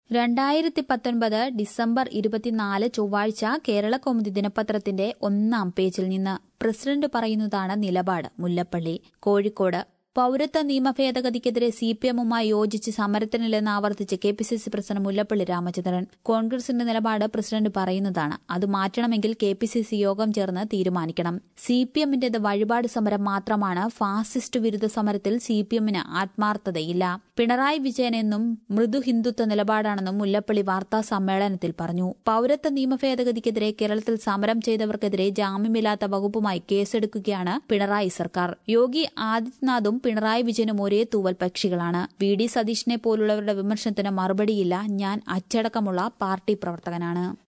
രണ്ടായിരത്തി പത്തൊൻപത് ഡിസംബർ ഇരുപത്തിനാല് ചൊവ്വാഴ്ച കേരള കൗമുദി ദിനപത്രത്തിന്റെ ഒന്നാം പേജിൽ നിന്ന് പ്രസിഡന്റ് പറയുന്നതാണ് നിലപാട് മുല്ലപ്പള്ളി കോഴിക്കോട് പൌരത്വ നിയമ ഭേദഗതിക്കെതിരെ സി പി എമ്മുമായി യോജിച്ച് സമരത്തിനില്ലെന്ന് ആവർത്തിച്ച് K P C C president Mullappally Ramachandran കോൺഗ്രസിന്റെ നിലപാട് പ്രസിഡന്റ് പറയുന്നതാണ് അത് മാറ്റണമെങ്കിൽ കെ പി സി സി യോഗം ചേർന്ന് തീരുമാനിക്കണം സി പി എമ്മിന്റേത് വഴിപാട് സമരം മാത്രമാണ് ഫാസിസ്റ്റ് വിരുദ്ധ സമരത്തിൽ സി പി എമ്മിന് ആത്മാർത്ഥതയില്ല പിണറായി വിജയൻ എന്നും മൃദു ഹിന്ദുത്വ നിലപാടാണെന്നും മുല്ലപ്പള്ളി വാർത്താ സമ്മേളനത്തിൽ പറഞ്ഞു പൌരത്വ നിയമ ഭേദഗതിക്കെതിരെ കേരളത്തിൽ സമരം ചെയ്തവർക്കെതിരെ ജാമ്യമില്ലാത്ത വകുപ്പുമായി കേസെടുക്കുകയാണ് പിണറായി സർക്കാർ യോഗി ആദിത്യനാഥും പിണറായി വിജയനും ഒരേ തൂവൽ പക്ഷികളാണ് വി ഡി സതീഷിനെ പോലുള്ളവരുടെ വിമർശനത്തിന് മറുപടിയില്ല ഞാൻ അച്ചടക്കമുള്ള പാർട്ടി പ്രവർത്തകനാണ്